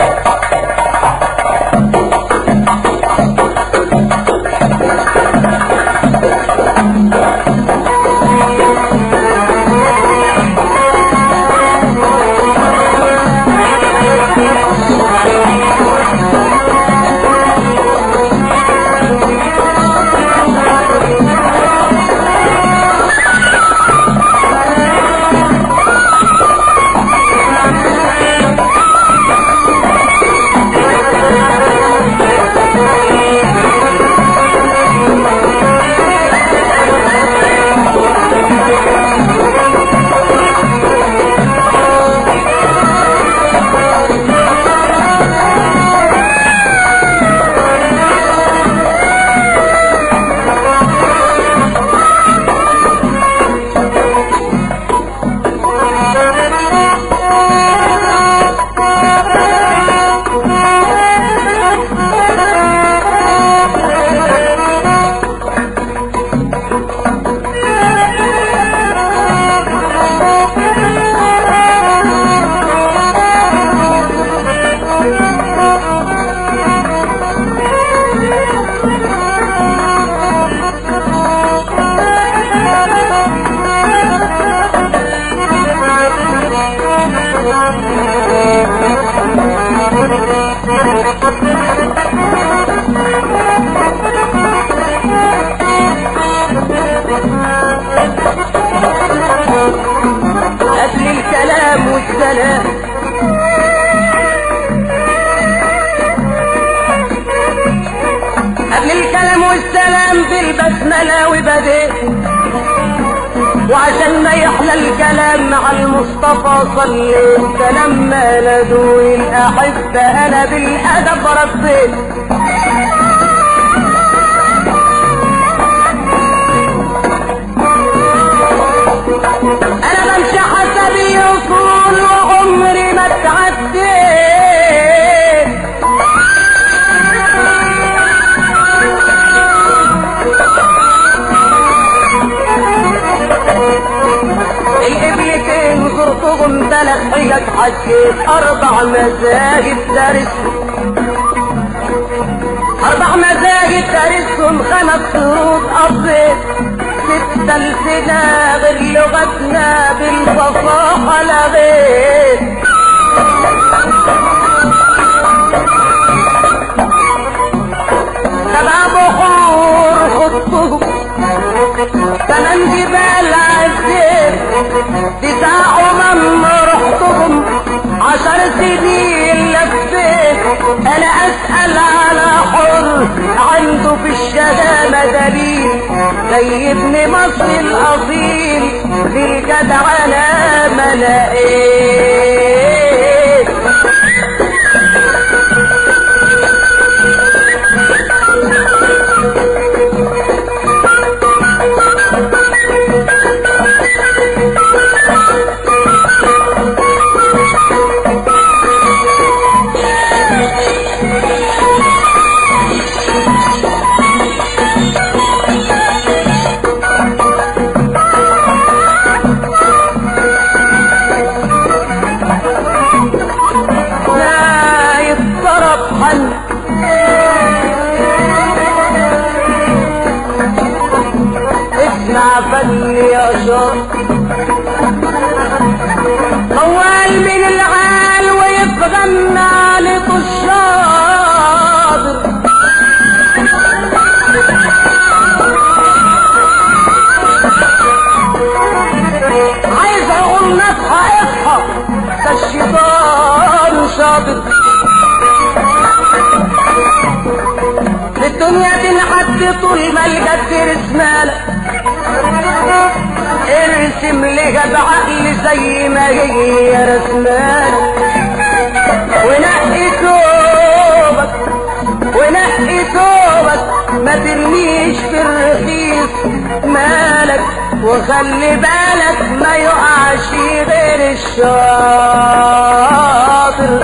قبل الكلام والسلام قبل الكلام والسلام بالبسملة وبديت وعشان ما يحلى الكلام مع المصطفى صليت فلما نادوا الأحبة أنا بالأدب رديت أنا بمشي حسبي أصول وعمري ما اتعديت القبلتين زرتهم ثلاث حجج حجيت أربع مساجد دارسهم أربع مساجد دارسهم خمس شروط قضيت ستة لسنا غير لغتنا بالفصاحة لغيت سبع بحور خطهم ثمان جبال عديت تسع أمم رحتهم عشر سنين لفيت أنا أسأل على حر عنده في الشهامة دليل زي ابن مصر الأصيل في الجدع أنا ما لقيت لا يضطرب حل اسمع فن يا شر موال من العال ويتغنى لطشاطر عايز اقول نصحى اصحى ده الشيطان شاطر في الدنيا تنحد طول ما الجد رسمالة ارسم لها بعقل زي ما هي رسمالة ونقي ثوبك ونقي ثوبك ما ترميش في الرخيص مالك وخلي بالك ما يقعش غير الشاطر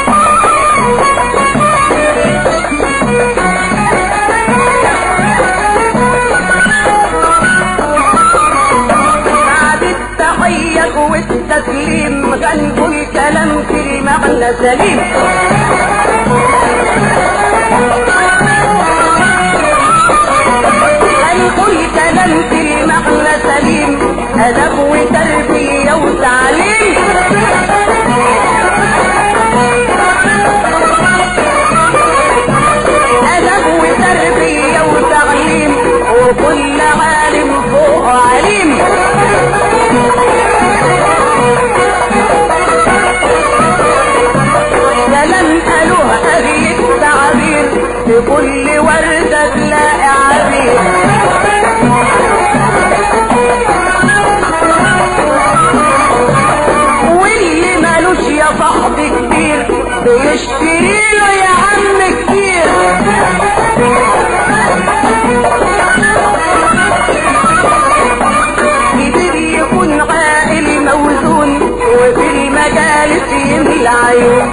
بعد التحية والتسليم غنقوا الكلام في المعنى سليم بيشتري له يا عم كتير كبير يكون عاقل موزون وفي المجالس يملى عيون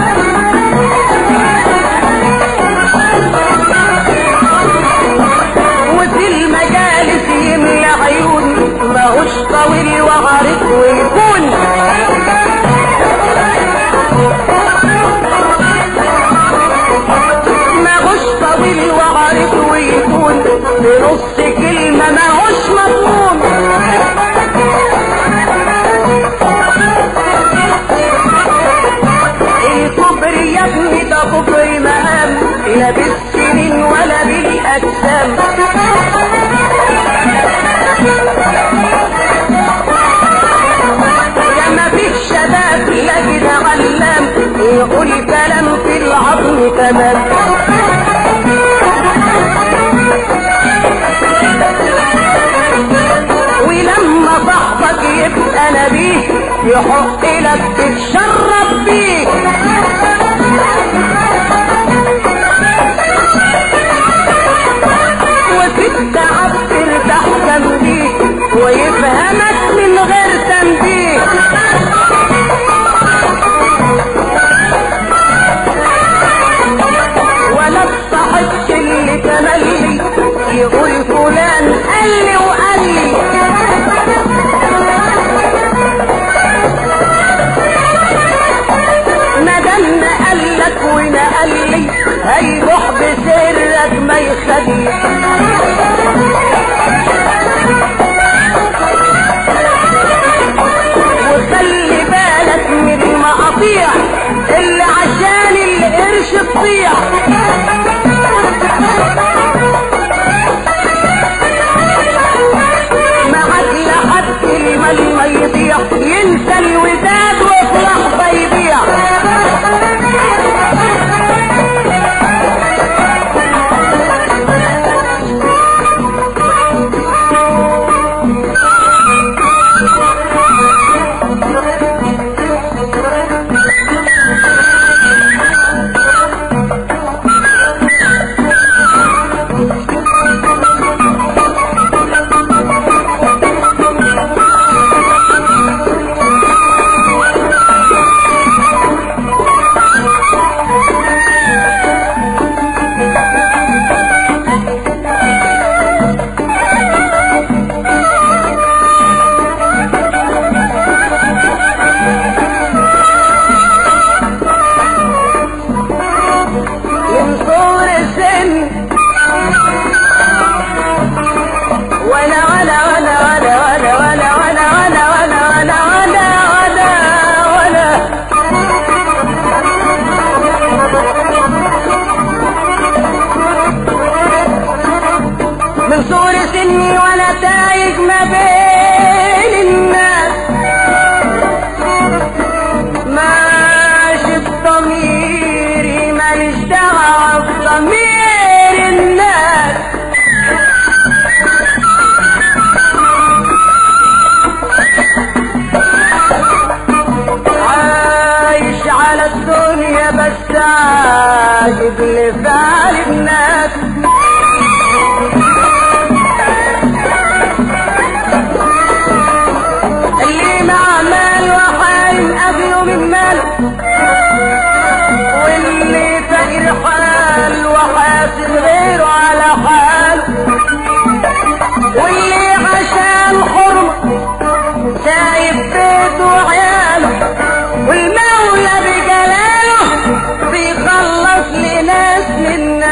وفي المجالس يملى عيون ماهوش طويل وعريض ويكون ماهوش طويل وعريض ويكون بنص كلمة ماهوش مضمون الكبر يا ابني ده كبر مقام لا بالسنين ولا بالاجسام لما فيش شباب لا كده علام يقول كلام في العظم تمام ولما صاحبك يبقى نبيه يحق لك تتشرب بيه وتتعب ترتاح جنبيه ويفهمك من غير تنبيه ولا تصاحبش اللي تملي يقول فلان قال لي وقال لي مادام نقل لك ونقل لي هيروح بسرك ما يخلي وخلي بالك من المقاطيع اللي عشان القرش تضيع معاك لحد المال ما يضيع ينسى الوداد وفي لحظة يضيع من صغر السن ولا ولا ولا ولا ولا ولا ولا ولا ولا ولا ولا ولا ولا من صغر سني وانا تايه ما بين الناس ماشي بضميري ماليش دعوة بضمير الناس عايش على الدنيا بس عاجب لفعل الناس اللي مع مال وحايم قبله من ماله واللي فقير حال وحاسب غيره على حاله واللي عشان حرمه سايب بيته وعياله والمولى بجلاله بيخلص لناس من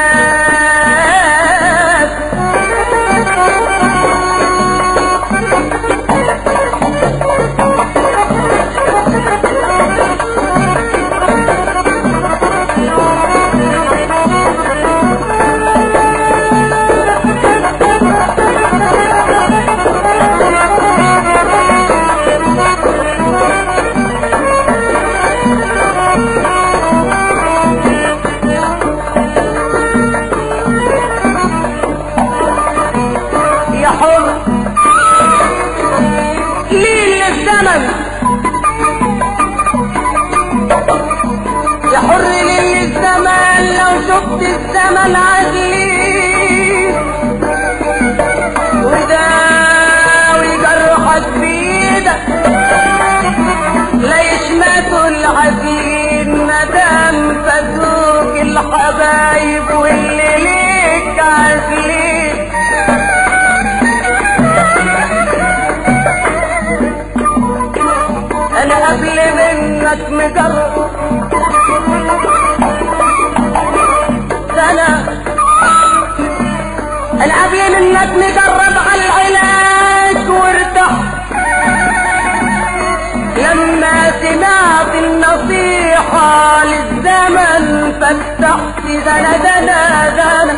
شفت الزمن عجلين وداوي جرحك بيدك لا يشمتوا العزيز مدام فاتوك الحبايب واللي ليك عازلين انا قبل منك مجرب سنة انا قبل منك مجرب على العلاج وارتحت لما سمعت النصيحة للزمن فتحت دنا دنا دنا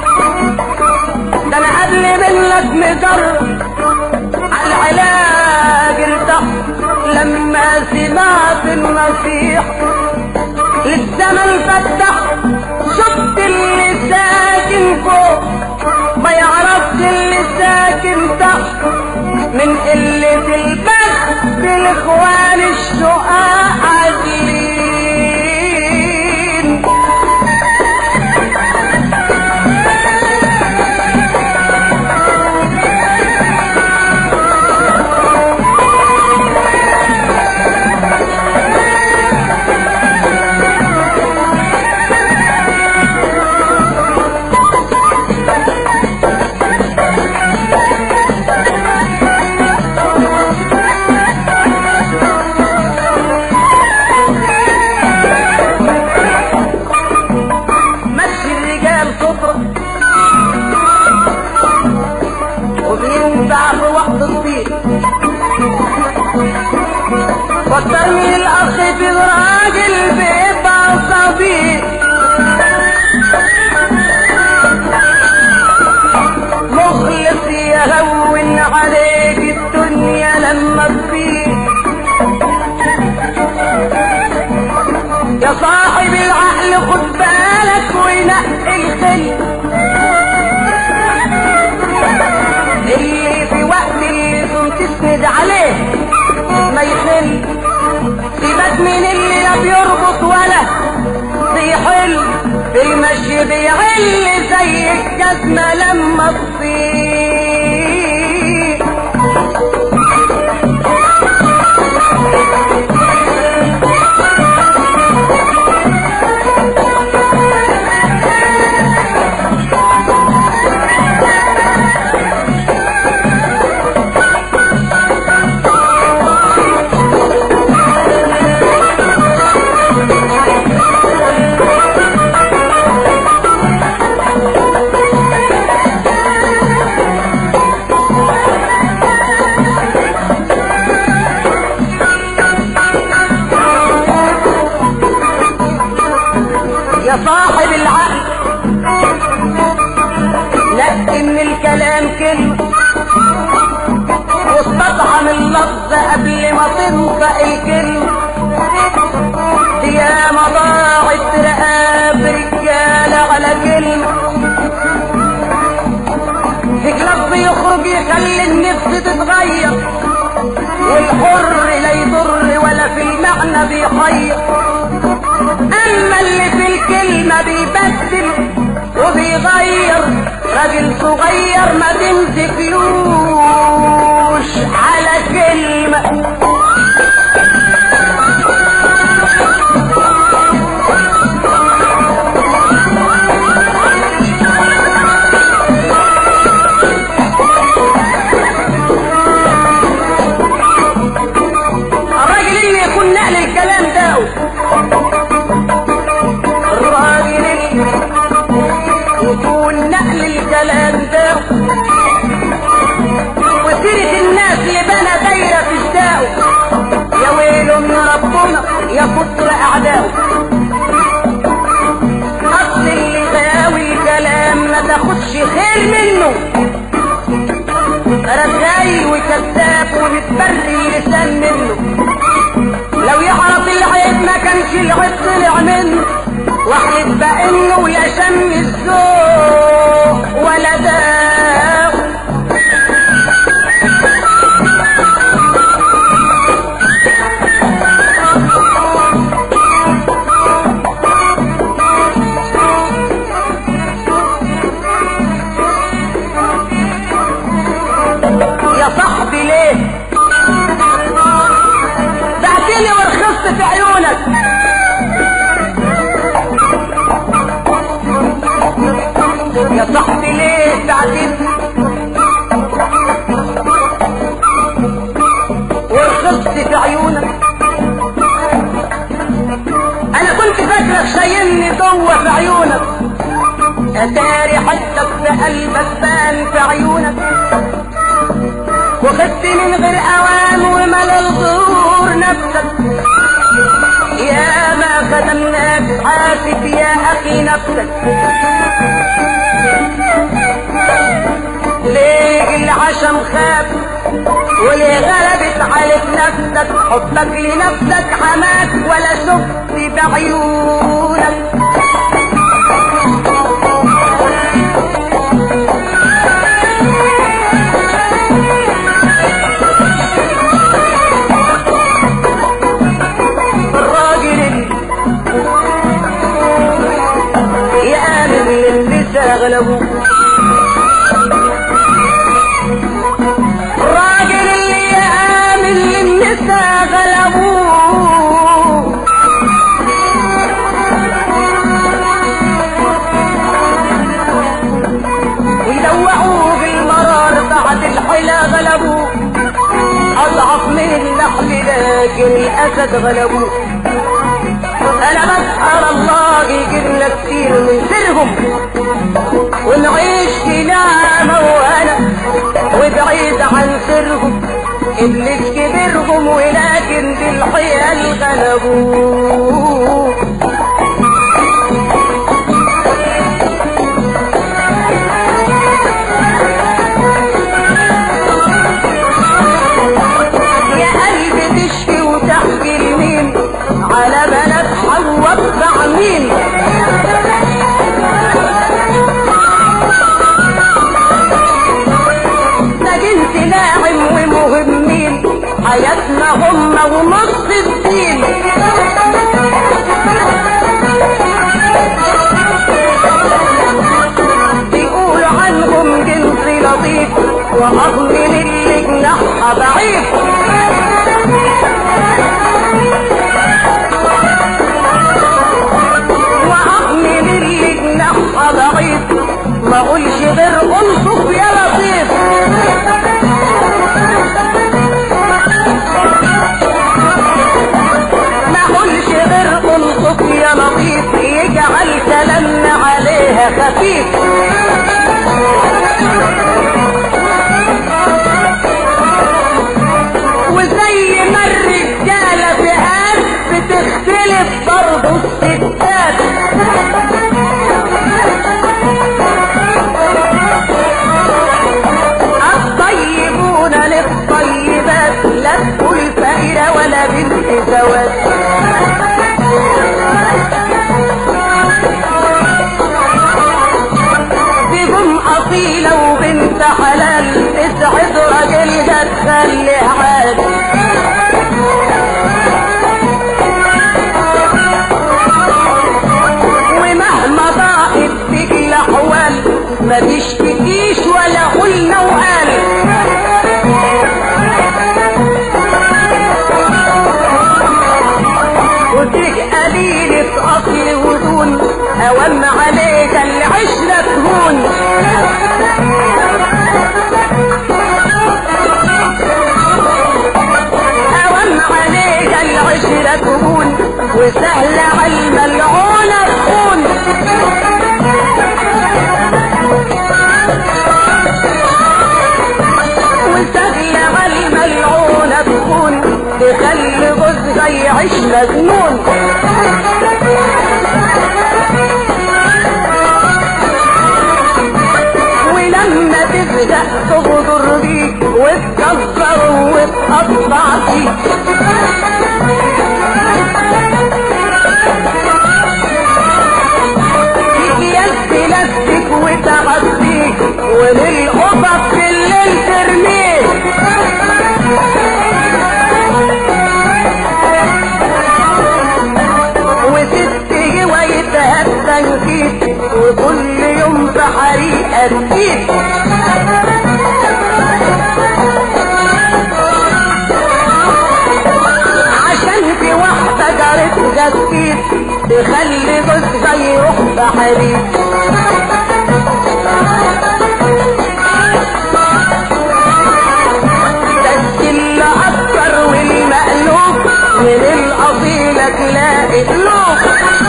ده انا قبل منك مجرب على العلاج ارتحت لما سمعت النصيحة للزمن فتحت شفت اللي ساكن فوق ما يعرفش اللي ساكن تحت من قلة البخت بالاخوان الشقاء عاجلين مشي الرجال سطرة وبينفع في وقت الصيف فكر من الاخ في راجل بيبقى صديق مخلص يهون عليك الدنيا لما تفيق يا صاحب العقل خد بالك وينقي الخل اللي في وقت اللزوم تسند عليه ما يخل سيبك من اللي لا بيربط ولا بيحل المشي بيعل زي الجزمة لما تصير يا صاحب العقل نقي من الكلام كلمة واستطعم اللفظ قبل ما تنطق الكلمة يا ضاعت رقاب رجالة على كلمة فيك لفظ يخرج يخلي النفس تتغير والحر لا يضر ولا في المعنى بيخير اما اللي في الكلمة بيبدل وبيغير راجل صغير ما تمسكلوش على كلمة الراجل اللي يكون نقل الكلام ده الراجل اللي يكون نقل الكلام ده وسيرة الناس اللي بنى دايرة في الشاو يا ويل من ربنا يا كتر أعداؤه أصل اللي غاوي كلام ما تاخدش خير منه رجاي وكذاب وبتبري اللسان منه لو يعرف العيب ما كانش العيب طلع منه واحلف بانه لا شم الذوق ولا داق كنت فاكرك شايلني جوه في عيونك اتاري حدك في قلبك بان في عيونك وخدت من غير اوان ومال الغرور نفسك يا ما خدمناك حاسب يا اخي نفسك ليه العشم خاف وليه غلبت عليك نفسك حبك لنفسك حماك ولا شفت بعيونك الراجل اللي يآمن للنساء غلبوه الراجل اللي يآمن للنساء غلبوه ويدوعوه بالمرار بعد الحلا غلبوه أضعف من النحل لكن الأسد غلبوه أنا بسأل الله يجيبنا كتير من سرهم ونعيش في نعمة وأنا وبعيد عن سرهم إبليس كبرهم ولكن بالحيل غلبوه يا قلبي تشكي وتحكي لمين على بلد حواء بعمين ده جنس ناعم ومهمين حياتنا هم ونص الدين بيقولوا عنهم جنس لطيف وأضمن اللي جناحها ضعيف وأضمن اللي جناحها ضعيف ما اقولش غير انصف يا لطيف ما اقولش غير انصف يا لطيف يجعل كلامنا عليها خفيف وزي ما الرجالة فئات بتختلف برضه الستات الطيبون للطيبات لا تقول فقيرة ولا بنت زواج بيكون أصيلة وبنت حلال تسعد راجلها تخلي عاد ومهما ضاقت بك الأحوال ما تشتكيش ولا قلنا وقال وتيجي قليلة أصل ودون أوام عليك العشرة تهون أوام عليك العشرة تهون وسهل على الملعونة تكون وسهل على الملعونة تكون تخلي جوزها يعيش مجنون ولما تبدأ تغدر بيك وتكسر وتقطع فيك يد نفسك وتعديك وللقطط بالليل ترميك وست جوايتها التنكيت وكل يوم بحريقة تزيد عشان في واحدة جارت جسيد تخلي جوزها يروح بحريق بس اللي أكتر والمقلوب من الأصيلة تلاقي قلوب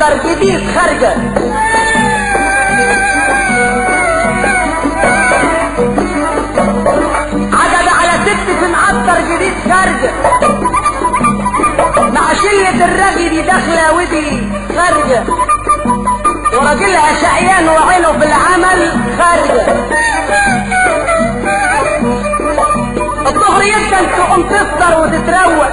معطر جديد خارجة عجب على ست في معطر جديد خارجة مع شلة الرغي دي داخلة ودي خارجة وراجلها شقيان وعينه في العمل خارجة الظهر جدا تقوم تفطر وتتروق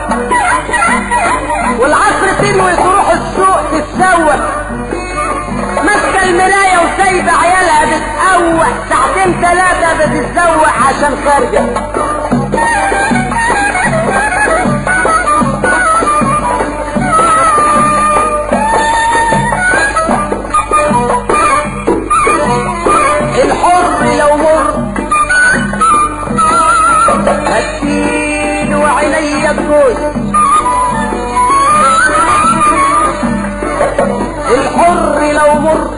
والعصر تنوي تروح السوق تتسوق ماسكه المرايه وسايبه عيالها بتقوق ساعتين ثلاثه بتتسوق عشان خارجه الحر لو مر هدين وعيني الجوز الحر لو مر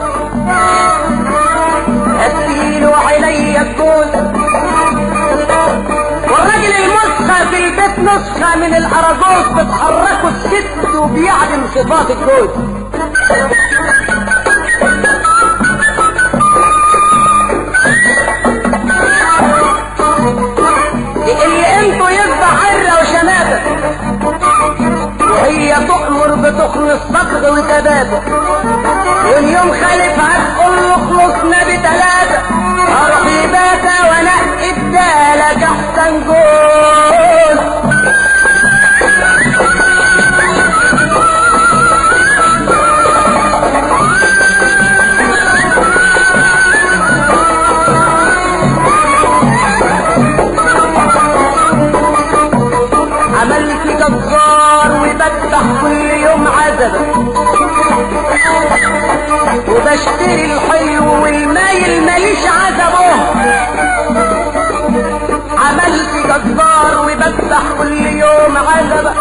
هدين وعيني الجوز والراجل المسخة في البيت نسخة من الأراجوز بتحركه الست وبيعدم صفات الجوز اللي انتوا يذبح عرة وشماتة وهي تؤمر بتخلص صقر وتباتة واليوم خالفها تقول له خلصنا بتلاتة اروح لباتة وانقي الدالك احسن جول عملت جزار وبذبح كل يوم عزبة وبشتري الحلو والمايل ماليش عزبه عملت جزار وبذبح كل يوم عزبة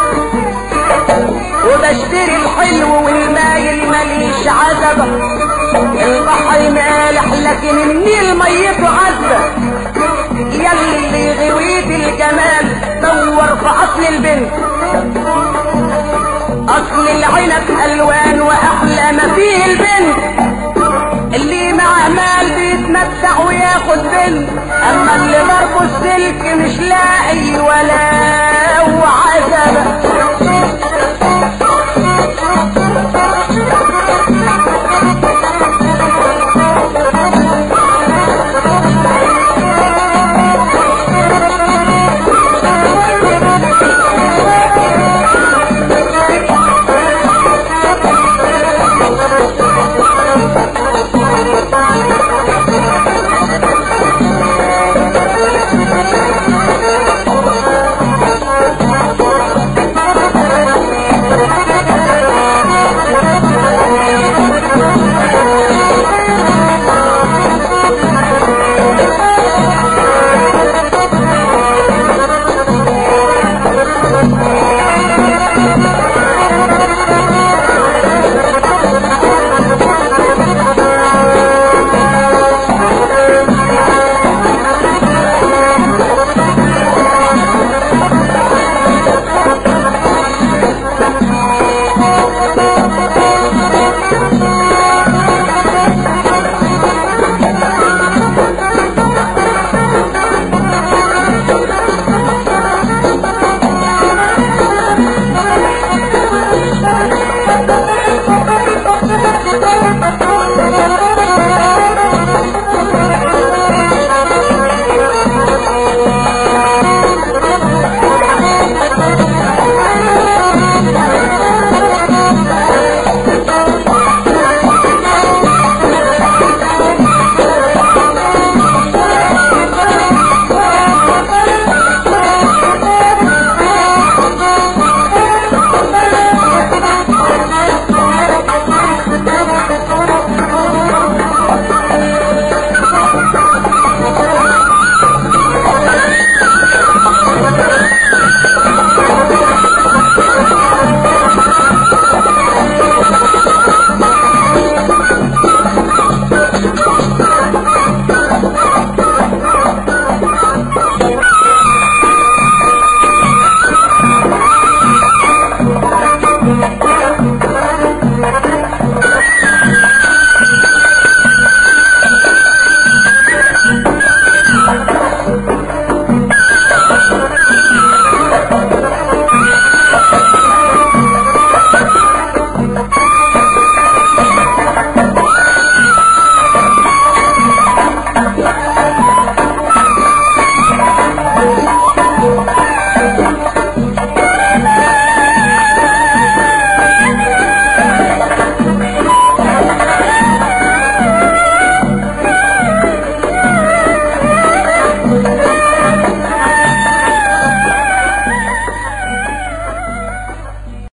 وبشتري الحلو والمايل ماليش عزبة البحر مالح لكن النيل ميته عذبة يلي غويت الجمال دور في اصل البنت اصل العنب الوان واحلى ما فيه البنت اللي مع مال بيتمتع وياخد بنت اما اللي ضربه السلك مش لاقي ولا هو